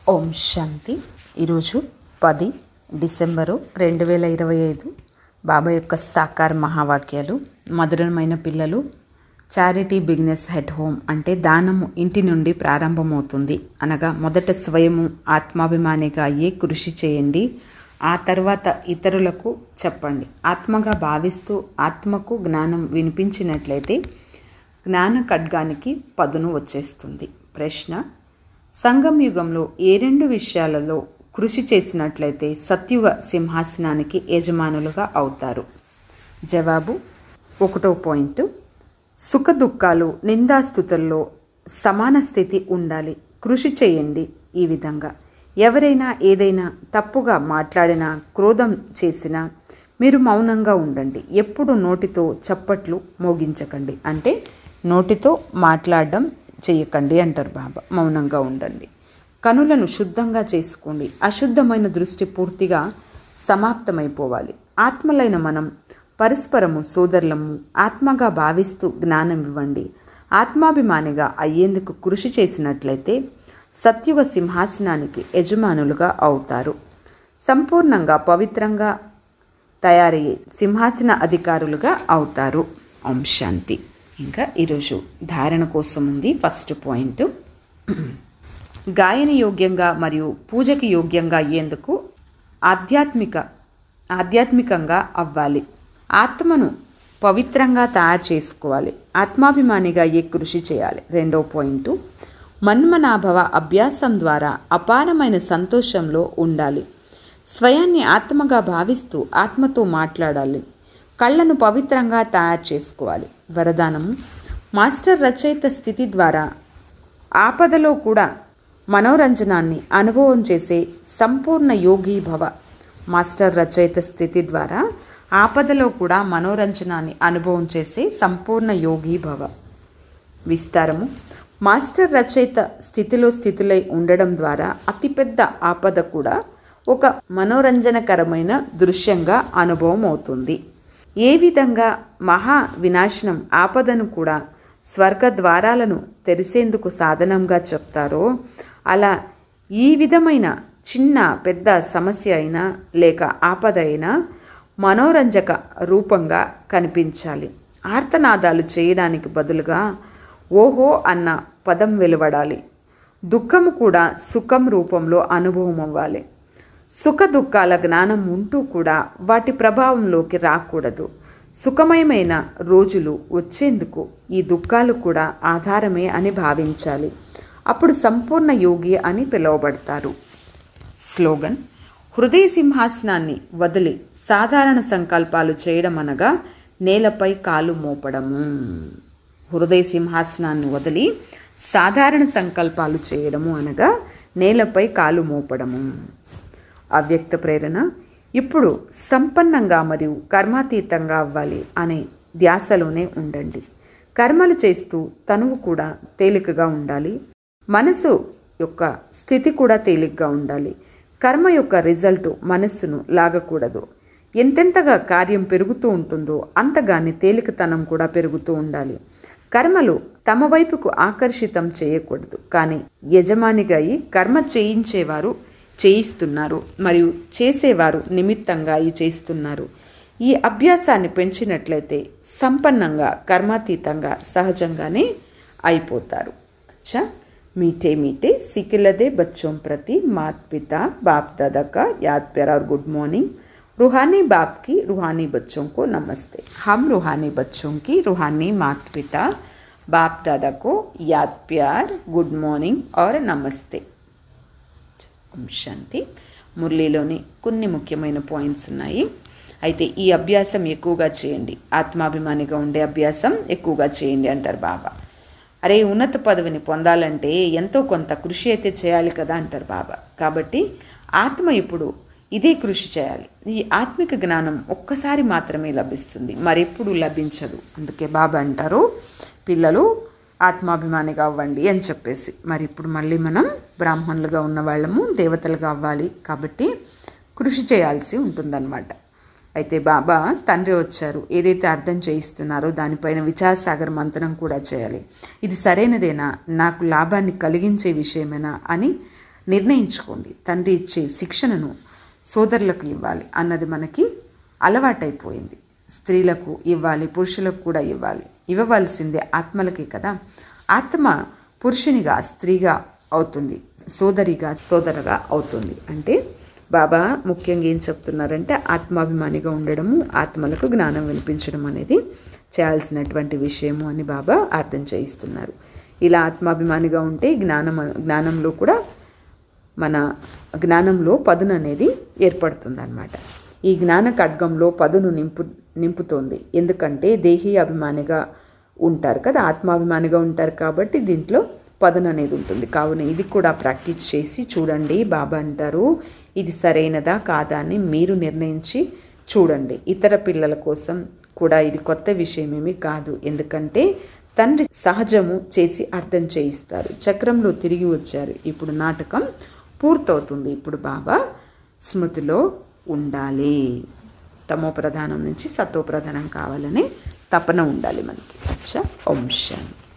ఓం శాంతి ఈరోజు పది డిసెంబరు రెండు వేల ఇరవై ఐదు బాబా యొక్క సాకార మహావాక్యాలు మధురమైన పిల్లలు చారిటీ బిజినెస్ హెడ్ హోమ్ అంటే దానము ఇంటి నుండి ప్రారంభమవుతుంది అనగా మొదట స్వయము ఆత్మాభిమానిగా అయ్యే కృషి చేయండి ఆ తర్వాత ఇతరులకు చెప్పండి ఆత్మగా భావిస్తూ ఆత్మకు జ్ఞానం వినిపించినట్లయితే జ్ఞాన ఖడ్గానికి పదును వచ్చేస్తుంది ప్రశ్న సంగం యుగంలో ఏ రెండు విషయాలలో కృషి చేసినట్లయితే సత్యుగ సింహాసనానికి యజమానులుగా అవుతారు జవాబు ఒకటో పాయింట్ సుఖ దుఃఖాలు నిందాస్థుతుల్లో సమాన స్థితి ఉండాలి కృషి చేయండి ఈ విధంగా ఎవరైనా ఏదైనా తప్పుగా మాట్లాడినా క్రోధం చేసినా మీరు మౌనంగా ఉండండి ఎప్పుడు నోటితో చప్పట్లు మోగించకండి అంటే నోటితో మాట్లాడడం చేయకండి అంటారు బాబా మౌనంగా ఉండండి కనులను శుద్ధంగా చేసుకోండి అశుద్ధమైన దృష్టి పూర్తిగా సమాప్తమైపోవాలి ఆత్మలైన మనం పరస్పరము సోదరులము ఆత్మగా భావిస్తూ జ్ఞానం ఇవ్వండి ఆత్మాభిమానిగా అయ్యేందుకు కృషి చేసినట్లయితే సత్యుగ సింహాసనానికి యజమానులుగా అవుతారు సంపూర్ణంగా పవిత్రంగా తయారయ్యే సింహాసన అధికారులుగా అవుతారు ఓం శాంతి ఇంకా ఈరోజు ధారణ కోసం ఉంది ఫస్ట్ పాయింట్ గాయన యోగ్యంగా మరియు పూజకి యోగ్యంగా అయ్యేందుకు ఆధ్యాత్మిక ఆధ్యాత్మికంగా అవ్వాలి ఆత్మను పవిత్రంగా తయారు చేసుకోవాలి ఆత్మాభిమానిగా అయ్యే కృషి చేయాలి రెండో పాయింట్ మన్మనాభవ అభ్యాసం ద్వారా అపారమైన సంతోషంలో ఉండాలి స్వయాన్ని ఆత్మగా భావిస్తూ ఆత్మతో మాట్లాడాలి కళ్ళను పవిత్రంగా తయారు చేసుకోవాలి వరదానము మాస్టర్ రచయిత స్థితి ద్వారా ఆపదలో కూడా మనోరంజనాన్ని అనుభవం చేసే సంపూర్ణ యోగి భవ మాస్టర్ రచయిత స్థితి ద్వారా ఆపదలో కూడా మనోరంజనాన్ని అనుభవం చేసే సంపూర్ణ యోగి భవ విస్తారము మాస్టర్ రచయిత స్థితిలో స్థితులై ఉండడం ద్వారా అతిపెద్ద ఆపద కూడా ఒక మనోరంజనకరమైన దృశ్యంగా అనుభవం అవుతుంది ఏ విధంగా మహా వినాశనం ఆపదను కూడా స్వర్గ ద్వారాలను తెరిసేందుకు సాధనంగా చెప్తారో అలా ఈ విధమైన చిన్న పెద్ద సమస్య అయినా లేక ఆపద అయినా మనోరంజక రూపంగా కనిపించాలి ఆర్తనాదాలు చేయడానికి బదులుగా ఓహో అన్న పదం వెలువడాలి దుఃఖము కూడా సుఖం రూపంలో అనుభవం అవ్వాలి సుఖ దుఃఖాల జ్ఞానం ఉంటూ కూడా వాటి ప్రభావంలోకి రాకూడదు సుఖమయమైన రోజులు వచ్చేందుకు ఈ దుఃఖాలు కూడా ఆధారమే అని భావించాలి అప్పుడు సంపూర్ణ యోగి అని పిలువబడతారు స్లోగన్ హృదయ సింహాసనాన్ని వదిలి సాధారణ సంకల్పాలు చేయడం అనగా నేలపై కాలు మోపడము హృదయ సింహాసనాన్ని వదిలి సాధారణ సంకల్పాలు చేయడము అనగా నేలపై కాలు మోపడము అవ్యక్త ప్రేరణ ఇప్పుడు సంపన్నంగా మరియు కర్మాతీతంగా అవ్వాలి అనే ధ్యాసలోనే ఉండండి కర్మలు చేస్తూ తనువు కూడా తేలికగా ఉండాలి మనసు యొక్క స్థితి కూడా తేలిగ్గా ఉండాలి కర్మ యొక్క రిజల్ట్ మనస్సును లాగకూడదు ఎంతెంతగా కార్యం పెరుగుతూ ఉంటుందో అంతగాని తేలికతనం కూడా పెరుగుతూ ఉండాలి కర్మలు తమ వైపుకు ఆకర్షితం చేయకూడదు కానీ యజమానిగా అయి కర్మ చేయించేవారు చేయిస్తున్నారు మరియు చేసేవారు నిమిత్తంగా ఈ చేయిస్తున్నారు ఈ అభ్యాసాన్ని పెంచినట్లయితే సంపన్నంగా కర్మాతీతంగా సహజంగానే అయిపోతారు అచ్చా मीठे मीठे सिकिलदे बच्चों प्रति मात पिता बाप दादा का याद प्यार और गुड मॉर्निंग रूहानी बाप की रूहानी बच्चों को नमस्ते हम रूहानी बच्चों की रूहानी मात पिता बाप दादा को याद प्यार गुड మార్నింగ్ और నమస్తే ఓం శాంతి మురళీలోని కొన్ని ముఖ్యమైన పాయింట్స్ ఉన్నాయి అయితే ఈ అభ్యాసం ఎక్కువగా చేయండి ఆత్మాభిమానిగా ఉండే అభ్యాసం ఎక్కువగా చేయండి అంటారు బాబా అరే ఉన్నత పదవిని పొందాలంటే ఎంతో కొంత కృషి అయితే చేయాలి కదా అంటారు బాబా కాబట్టి ఆత్మ ఇప్పుడు ఇదే కృషి చేయాలి ఈ ఆత్మిక జ్ఞానం ఒక్కసారి మాత్రమే లభిస్తుంది మరెప్పుడు లభించదు అందుకే బాబా అంటారు పిల్లలు ఆత్మాభిమానిగా అవ్వండి అని చెప్పేసి మరి ఇప్పుడు మళ్ళీ మనం బ్రాహ్మణులుగా ఉన్న వాళ్ళము దేవతలుగా అవ్వాలి కాబట్టి కృషి చేయాల్సి ఉంటుందన్నమాట అయితే బాబా తండ్రి వచ్చారు ఏదైతే అర్థం చేయిస్తున్నారో దానిపైన విచారసాగర్ మంతనం కూడా చేయాలి ఇది సరైనదేనా నాకు లాభాన్ని కలిగించే విషయమేనా అని నిర్ణయించుకోండి తండ్రి ఇచ్చే శిక్షణను సోదరులకు ఇవ్వాలి అన్నది మనకి అలవాటైపోయింది స్త్రీలకు ఇవ్వాలి పురుషులకు కూడా ఇవ్వాలి ఇవ్వవలసిందే ఆత్మలకే కదా ఆత్మ పురుషునిగా స్త్రీగా అవుతుంది సోదరిగా సోదరగా అవుతుంది అంటే బాబా ముఖ్యంగా ఏం చెప్తున్నారంటే ఆత్మాభిమానిగా ఉండడము ఆత్మలకు జ్ఞానం వినిపించడం అనేది చేయాల్సినటువంటి విషయము అని బాబా అర్థం చేయిస్తున్నారు ఇలా ఆత్మాభిమానిగా ఉంటే జ్ఞానం జ్ఞానంలో కూడా మన జ్ఞానంలో పదును అనేది ఏర్పడుతుంది అనమాట ఈ జ్ఞాన ఖడ్గంలో పదును నింపు నింపుతోంది ఎందుకంటే దేహీ అభిమానిగా ఉంటారు కదా ఆత్మాభిమానిగా ఉంటారు కాబట్టి దీంట్లో పదును అనేది ఉంటుంది కావున ఇది కూడా ప్రాక్టీస్ చేసి చూడండి బాబా అంటారు ఇది సరైనదా కాదా అని మీరు నిర్ణయించి చూడండి ఇతర పిల్లల కోసం కూడా ఇది కొత్త విషయమేమీ కాదు ఎందుకంటే తండ్రి సహజము చేసి అర్థం చేయిస్తారు చక్రంలో తిరిగి వచ్చారు ఇప్పుడు నాటకం పూర్తవుతుంది ఇప్పుడు బాబా స్మృతిలో ఉండాలి తమో ప్రధానం నుంచి సతో ప్రధానం కావాలనే తపన ఉండాలి మనకి అచ్చా ఓం శాంతి